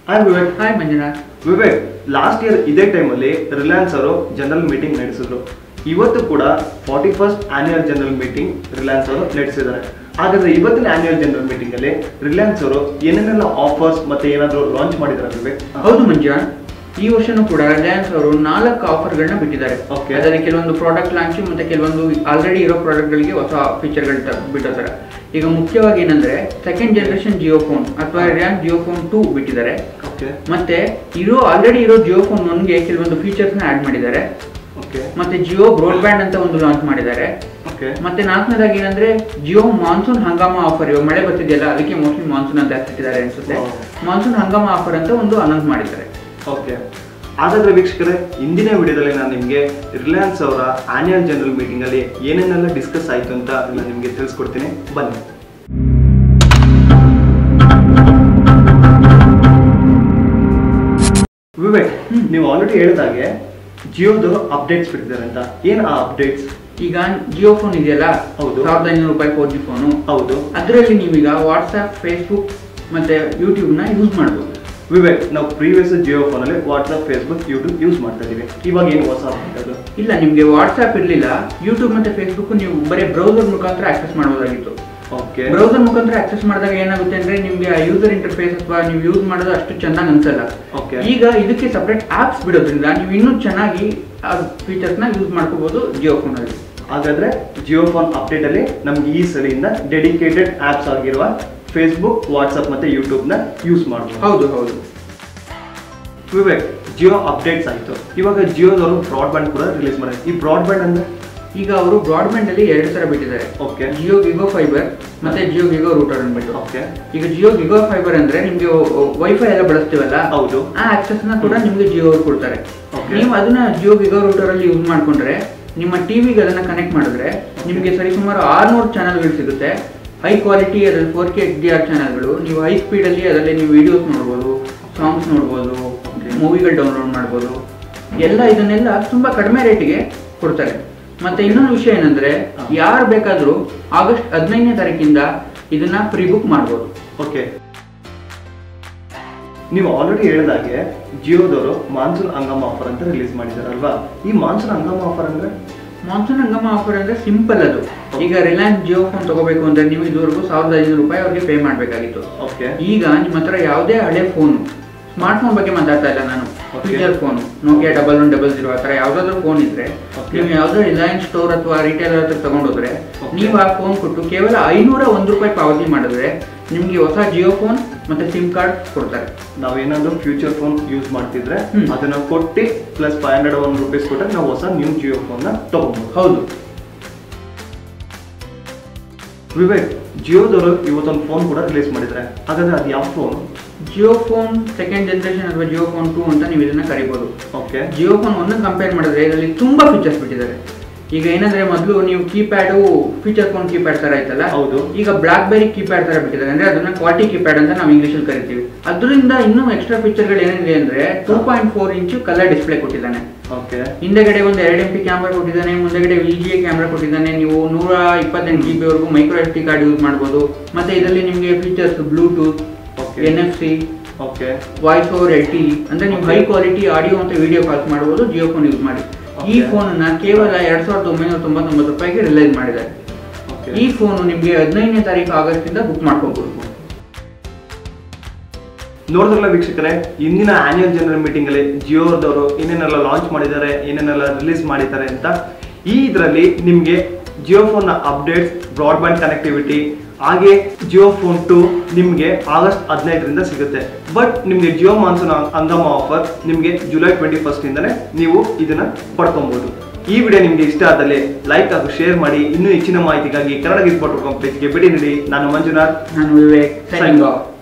Hi Vivek hi Manjunath Vivek last year ಇದೇ ಟೈಮಲ್ಲಿ Reliance ಅವರು ಜನರಲ್ ಮೀಟಿಂಗ್ ನಡೆಸಿದ್ರು ಇವತ್ತು ಕೂಡ forty first annual general meeting Reliance ಅವರು ನಡೆಸಿದ್ದಾರೆ ಹಾಗಾದ್ರೆ ಇವತ್ತಿನ ಆನ್ಯುವಲ್ ಜನರಲ್ ಮೀಟಿಂಗ್ ಅಲ್ಲಿ ರಿಲಯನ್ಸ್ ಅವರು ಏನೇನೆಲ್ಲ ಆಫರ್ಸ್ ಮತ್ತೆ ಏನಾದ್ರು ಲಾಂಚ್ ಮಾಡಿದ್ದಾರೆ ವಿವೇಕ್ ಹೌದು ಮಂಜುನಾಥ್ ಈ ವರ್ಷನೂ ಕೂಡ ರಿಲಯನ್ಸ್ ಅವರು ನಾಲ್ಕು ಆಫರ್ಗಳನ್ನ ಬಿಟ್ಟಿದ್ದಾರೆ Okay. ಅದರಲ್ಲಿ ಕೆಲವೊಂದು ಪ್ರಾಡಕ್ಟ್ ಲಾಂಚ್ ಮತ್ತೆ ಕೆಲವೊಂದು ಆಲ್ರೆಡಿ ಇರೋ ಪ್ರಾಡಕ್ಟ್ಗಳಿಗೆ ಹೊಸ ಫೀಚರ್ಗಳು ಬಿಟ್ಟಿದ್ದಾರೆ ಈಗ ಮುಖ್ಯವಾಗಿ ಏನಂದ್ರೆ ಸೆಕೆಂಡ್ ಜನರೇಷನ್ ಜಿಯೋ ಫೋನ್ ಅಥವಾ ರಿಲಯನ್ಸ್ ಜಿಯೋ ಫೋನ್ ಟೂ ಬಿಟ್ಟಿದ್ದಾರೆ ಓಕೆ ಮತ್ತೆ ಇರೋ ಆಲ್ರೆಡಿ ಇರೋ ಜಿಯೋ ಫೋನ್ ಒನ್ಗೆ ಕೆಲವೊಂದು ಫೀಚರ್ಸ್ನ ಆಡ್ ಮಾಡಿದ್ದಾರೆ ಓಕೆ ಮತ್ತೆ ಜಿಯೋ ಬ್ರಾಡ್ಬ್ಯಾಂಡ್ ಅಂತ ಒಂದು ಲಾಂಚ್ ಮಾಡಿದ್ದಾರೆ ಓಕೆ ಮತ್ತೆ ನಾಲ್ಕನೇದಾಗಿ ಏನಂದ್ರೆ ಜಿಯೋ ಮಾನ್ಸೂನ್ ಹಂಗಾಮ ಆಫರ್ ಇವಾಗ ಮಳೆ ಬರ್ತಿದೆಯಲ್ಲ ಅದಕ್ಕೆ ಮೋಸ್ಟ್ಲಿ ಮಾನ್ಸೂನ್ ಅಂತ ಹಾಕ್ತಿದ್ದಾರೆ ಅನ್ಸುತ್ತೆ ಹೌದು. ಮಾನ್ಸೂನ್ ಹಂಗಾಮ ಆಫರ್ ಅಂತ ಒಂದು ಅನೌನ್ಸ್ ಮಾಡಿದ್ದಾರೆ ಓಕೆ ಹಾಗಾದ್ರೆ ವೀಕ್ಷಕರೇ ಇಂದಿನ ವಿಡಿಯೋದಲ್ಲಿ ನಾನು ನಿಮಗೆ ರಿಲಯನ್ಸ್ ಅವರ ಆನ್ಯುವಲ್ ಜನರಲ್ ಮೀಟಿಂಗ್ ಅಲ್ಲಿ ಏನೇನೆಲ್ಲ ಡಿಸ್ಕಸ್ ಆಯ್ತು ಅಂತ ನಾನು ನಿಮಗೆ ತಿಳಿಸ್ಕೊಡ್ತೀನಿ ಬನ್ನಿ ವಿವೇಕ್ ನೀವು ಆಲ್ರೆಡಿ ಹೇಳಿದಾಗೆ ಜಿಯೋದವರು ಅಪ್ಡೇಟ್ಸ್ ಬಿಟ್ಟಿದ್ದಾರೆ ಅಂತ ಏನ್ ಆ ಅಪ್ಡೇಟ್ಸ್ ಈಗ ಜಿಯೋ ಫೋನ್ ಇದೆಯಲ್ಲ ಹೌದು. ಸಾವಿರದ ಐನೂರು ರೂಪಾಯಿ ಫೋರ್ ಜಿ ಫೋನು ಹೌದು ಅದರಲ್ಲಿ ನೀವೀಗ ವಾಟ್ಸ್ಆಪ್ ಫೇಸ್ಬುಕ್ ಮತ್ತೆ ಯೂಟ್ಯೂಬ್ನ ಯೂಸ್ ಮಾಡ್ಬೋದು ವಿವೇಕ್ ನಾವು ಪ್ರೀವಿಯಸ್ ಜಿಯೋ ಫೋನಲ್ಲಿ ವಾಟ್ಸ್ಆಪ್ ಫೇಸ್ಬುಕ್ ಯೂಟ್ಯೂಬ್ ಯೂಸ್ ಮಾಡ್ತಾ ಇದೀವಿ ಇವಾಗ ಏನು ಹೊಸ update ಅದು ಇಲ್ಲ ನಿಮಗೆ ವಾಟ್ಸ್ಆಪ್ ಇರಲಿಲ್ಲ ಯೂಟ್ಯೂಬ್ ಮತ್ತೆ ಫೇಸ್ಬುಕ್ ನೀವು ಬರೀ ಬ್ರೌಸರ್ ಮುಖಾಂತರ ಆಕ್ಸೆಸ್ ಮಾಡಬಹುದಾಗಿತ್ತು ಓಕೆ ಬ್ರೌಸರ್ ಮುಖಾಂತರ ಆಕ್ಸೆಸ್ ಮಾಡಿದಾಗ ಏನಾಗುತ್ತೆ ಅಂದ್ರೆ ನಿಮಗೆ ಆ ಯೂಸರ್ ಇಂಟರ್ಫೇಸ್ ಅಥವಾ ನೀವು ಯೂಸ್ ಮಾಡೋದು ಅಷ್ಟು ಚೆನ್ನಾಗಿ ಅನ್ಸಲ್ಲ Okay. ಈಗ ಇದಕ್ಕೆ ಸಪರೇಟ್ ಆಪ್ಸ್ ಬಿಡೋದ್ರಿಂದ ನೀವು ಇನ್ನೂ ಚೆನ್ನಾಗಿ ಆ ಫೀಚರ್ಸ್ನ ಯೂಸ್ ಮಾಡ್ಕೋಬಹುದು ಜಿಯೋ ಫೋನಲ್ಲಿ ಹಾಗಾದ್ರೆ ಜಿಯೋ ಫೋನ್ ಅಪ್ಡೇಟ್ ಅಲ್ಲಿ ನಮ್ಗೆ ಈ ಸಲಿಂದ ಡೆಡಿಕೇಟೆಡ್ ಆಪ್ಸ್ ಆಗಿರುವ ಫೇಸ್ಬುಕ್ ವಾಟ್ಸ್ಆಪ್ ಮತ್ತೆ ಯೂಟ್ಯೂಬ್ ನ ಯೂಸ್ ಮಾಡಬಹುದು ಹೌದು ಹೌದು ವಿವೇಕ್ ಜಿಯೋ ಅಪ್ಡೇಟ್ಸ್ ಆಯ್ತು ಇವಾಗ ಜಿಯೋದವರು ಬ್ರಾಡ್ಬ್ಯಾಂಡ್ ಕೂಡ ರಿಲೀಸ್ ಮಾಡಿದ್ರು ಈ ಬ್ರಾಡ್ಬ್ಯಾಂಡ್ ಅಂದ್ರೆ ಈಗ ಅವರು ಬ್ರಾಡ್ಬ್ಯಾಂಡ್ ಅಲ್ಲಿ ಎರಡು ತರ ಬಿಟ್ಟಿದ್ದಾರೆ ಓಕೆ ಜಿಯೋ ಗಿಗೋ ಫೈಬರ್ ಮತ್ತೆ ಜಿಯೋ ಗಿಗೋ ರೂಟರ್ ಅಂದ್ಬಿಟ್ಟು ಓಕೆ ಈಗ ಜಿಯೋ ಗಿಗೋ ಫೈಬರ್ ಅಂದ್ರೆ ನಿಮ್ಗೆ ವೈಫೈ ಎಲ್ಲ ಬಳಸ್ತೀವಲ್ಲ ಹೌದು ಆ ಆಕ್ಸೆಸ್ ನ ಕೂಡ ನಿಮ್ಗೆ ಜಿಯೋ ಅವ್ರು ಕೊಡ್ತಾರೆ Okay. ನೀವು ಅದನ್ನ ಜಿಯೋ ಗಿಗೋ ರೂಟರ್ ಅಲ್ಲಿ ಯೂಸ್ ಮಾಡ್ಕೊಂಡ್ರೆ ನಿಮ್ಮ ಟಿವಿಗೆ ಅದನ್ನ ಕನೆಕ್ಟ್ ಮಾಡಿದ್ರೆ ನಿಮಗೆ ಸರಿಸುಮಾರು ಆರ್ನೂರು ಚಾನಲ್ಗಳು ಸಿಗುತ್ತೆ ಹೈ ಕ್ವಾಲಿಟಿ ಅದರಲ್ಲಿ four K H D R ಚಾನಲ್ಗಳು ನೀವು ಹೈ ಸ್ಪೀಡಲ್ಲಿ ಅದರಲ್ಲಿ ನೀವು ವಿಡಿಯೋಸ್ ನೋಡ್ಬೋದು ಸಾಂಗ್ಸ್ ನೋಡ್ಬೋದು Okay. ಮೂವಿಗಳು ಡೌನ್ಲೋಡ್ ಮಾಡ್ಬೋದು ಎಲ್ಲ ಇದನ್ನೆಲ್ಲ ತುಂಬಾ ಕಡಿಮೆ ರೇಟಿಗೆ ಕೊಡ್ತಾರೆ ಮತ್ತೆ ಇನ್ನೊಂದು ವಿಷಯ ಏನಂದ್ರೆ ಹಾ. ಯಾರು ಬೇಕಾದರೂ ಆಗಸ್ಟ್ ಹದಿನೈದನೇ ತಾರೀಕಿಂದ ಇದನ್ನ ಪ್ರೀ ಬುಕ್ ಮಾಡ್ಬೋದು ಓಕೆ ನೀವು ಆಲ್ರೆಡಿ ಹೇಳಿದಾಗೆ ಜಿಯೋದವರು ಮಾನ್ಸೂನ್ ಹಂಗಾಮ ಆಫರ್ ಅಂತ ರಿಲೀಸ್ ಮಾಡಿದ್ದಾರೆ ಅಲ್ವಾ ಈ ಮಾನ್ಸೂನ್ ಹಂಗಾಮ ಆಫರ್ ಅಂದ್ರೆ ಮಾನ್ಸೂನ್ ಹಂಗಮ ಆಫರ್ ಅಂದ್ರೆ ಸಿಂಪಲ್ ಅದು ಈಗ ರಿಲಯನ್ಸ್ ಜಿಯೋ ಫೋನ್ ತಗೋಬೇಕು ಅಂದ್ರೆ ನೀವು ಇದುವರೆಗೂ ಸಾವಿರದ ಐನೂರು ರೂಪಾಯಿ ಅವ್ರಿಗೆ ಪೇ ಮಾಡಬೇಕಾಗಿತ್ತು ಓಕೆ ಈಗ ನಿಮ್ಮ ಹತ್ರ ಯಾವುದೇ ಹಳೆ ಫೋನ್ ಸ್ಮಾರ್ಟ್ ಫೋನ್ ಬಗ್ಗೆ ಮಾತಾಡ್ತಾ ಇಲ್ಲ ನಾನು Okay. Feature phone Nokia double one double zero ಆ ಥರ ಯಾವುದಾದ್ರೂ ಫೋನ್ ಇದ್ರೆ Okay. ನೀವು ಯಾವುದೋ ರಿಲಯನ್ಸ್ ಸ್ಟೋರ್ ಅಥವಾ ರಿಟೇಲರ್ ಹತ್ರ ತಗೊಂಡೋದ್ರೆ Okay. ನೀವು ಆ ಫೋನ್ ಕೊಟ್ಟು ಕೇವಲ ಐನೂರ ಒಂದು ರೂಪಾಯಿ ಪಾವತಿ ಮಾಡಿದ್ರೆ ನಿಮಗೆ ಹೊಸ ಜಿಯೋ ಫೋನ್ ಮತ್ತೆ ಸಿಮ್ ಕಾರ್ಡ್ ಕೊಡ್ತಾರೆ ನಾವೇನಾದ್ರೂ ಫ್ಯೂಚರ್ ಫೋನ್ ಯೂಸ್ ಮಾಡ್ತಿದ್ರೆ ಹ್ಮ್. ಅದನ್ನ ಕೊಟ್ಟು plus five hundred one rupees ಕೊಟ್ಟರೆ ನಾವು ಹೊಸ ನ್ಯೂ ಜಿಯೋ ಫೋನ್ ನ ತಗೊಬಹುದು ಹೌದು ವಿವೇಕ್ ಜಿಯೋದವರು ಇವತ್ತೊಂದು ಫೋನ್ ಕೂಡ ರಿಲೀಸ್ ಮಾಡಿದ್ದಾರೆ ಹಾಗಾದ್ರೆ ಅದು ಯಾವ phone Jio phone second generation ಅಥವಾ ಜಿಯೋ ಫೋನ್ ಟೂ ಅಂತ ನೀವು ಇದನ್ನ ಕರಿಬೋದು ಓಕೆ ಜಿಯೋ ಫೋನ್ ಒಂದನ್ನು ಕಂಪೇರ್ ಮಾಡಿದ್ರೆ ಇದರಲ್ಲಿ ತುಂಬಾ ಫೀಚರ್ಸ್ ಬಿಟ್ಟಿದ್ದಾರೆ ಈಗ ಏನಂದ್ರೆ ಮೊದಲು ನೀವು ಕೀಪ್ಯಾಡು ಫೀಚರ್ ಫೋನ್ ಕೀಪ್ಯಾಡ್ ತರ ಆಯ್ತಲ್ಲ ಹೌದು. ಈಗ ಬ್ಲಾಕ್ ಬೆರಿ ಕೀಪ್ಯಾಡ್ ತರ ಬಿಟ್ಟಿದ್ದಾರೆ ಅಂದ್ರೆ ಅದನ್ನ ಕ್ವಾಲಿಟಿ ಕೀಪ್ಯಾಡ್ ಅಂತ ನಾವು ಇಂಗ್ಲಿಷ್ ಅಲ್ಲಿ ಕರಿತೀವಿ ಅದರಿಂದ ಇನ್ನೂ ಎಕ್ಸ್ಟ್ರಾ ಫೀಚರ್ಗಳು ಏನಿದೆ ಅಂದ್ರೆ two point four inch colour display ಕೊಟ್ಟಿದ್ದಾನೆ ಓಕೆ ಹಿಂದೆಗಡೆ ಒಂದು ಎರಡು ಎಂ ಪಿ ಕ್ಯಾಮ್ರಾ ಕೊಟ್ಟಿದ್ದಾನೆ ಮುಂದೆಗಡೆ ವಿ ಜಿ ಎ ಕ್ಯಾಮ್ರಾ ಕೊಟ್ಟಿದ್ದಾನೆ ನೀವು ನೂರ ಇಪ್ಪತ್ತೆಂಟು ಜಿ ಬಿ ವರೆಗೂ micro S D card use ಮಾಡ್ಬೋದು ಮತ್ತೆ ಇದರಲ್ಲಿ ನಿಮಗೆ features Bluetooth Okay. N F C okay voice over L T ಅಂದ್ರೆ ನೀವು ಹೈ Okay. ಕ್ವಾಲಿಟಿ ಆಡಿಯೋ ಮತ್ತು ವಿಡಿಯೋ ಕಾಲ್ಸ್ ಮಾಡಬಹುದು ಜಿಯೋ ಫೋನ್ ಯೂಸ್ ಮಾಡಿ ಈ Okay. ಫೋನ್ ಅನ್ನ ಕೇವಲ ಎರಡ್ ಸಾವಿರದ ಒಂಬೈನೂರ ತೊಂಬತ್ತೊಂಬತ್ತು ರೂಪಾಯಿಗೆ ರಿಲೈಸ್ ಮಾಡಿದ್ದಾರೆ ಓಕೆ ಈ ಫೋನ್ ನಿಮಗೆ ಹದಿನೈದನೇ ತಾರೀಕು ಆಗಸ್ಟ್ ಇಂದ ಬುಕ್ ಮಾಡ್ಕೋಬಹುದು ನೋಡಿದ್ರಲ್ಲ ವೀಕ್ಷಕರೇ ಇಂದಿನ ಆನ್ಯುವಲ್ ಜನರಲ್ ಮೀಟಿಂಗ್ ಅಲ್ಲಿ ಜಿಯೋದವರು ಏನೇನೆಲ್ಲ ಲಾಂಚ್ ಮಾಡಿದ್ದಾರೆ ಏನೇನೆಲ್ಲ ರಿಲೀಸ್ ಮಾಡಿದ್ದಾರೆ ಅಂತ ಈ ಇದರಲ್ಲಿ ನಿಮಗೆ ಜಿಯೋ ಫೋನ್ ನ ಅಪ್ಡೇಟ್ಸ್ ಬ್ರಾಡ್ಬ್ಯಾಂಡ್ ಕನೆಕ್ಟಿವಿಟಿ ಹಾಗೆ ಜಿಯೋ ಫೋನ್ ಟು ನಿಮಗೆ ಆಗಸ್ಟ್ ಹದಿನೈದರಿಂದ ಸಿಗುತ್ತೆ ಬಟ್ ನಿಮಗೆ ಜಿಯೋ ಮಾನ್ಸೂನ್ ಹಂಗಮ ಆಫರ್ ನಿಮಗೆ ಜುಲೈ ಟ್ವೆಂಟಿ ಫಸ್ಟ್ ಇಂದನೇ ನೀವು ಇದನ್ನ ಪಡ್ಕೊಬಹುದು ಈ ವಿಡಿಯೋ ನಿಮಗೆ ಇಷ್ಟ ಆದಲ್ಲಿ ಲೈಕ್ ಹಾಗೂ ಶೇರ್ ಮಾಡಿ ಇನ್ನೂ ಹೆಚ್ಚಿನ ಮಾಹಿತಿಗಾಗಿ ಕನ್ನಡ ಗಿಫ್ಟ್ ಪೇಜ್ಗೆ ಭೇಟಿ ನೀಡಿ ನಾನು ಮಂಜುನಾಥ್ ನಾನು Vivek Signing signing off. Of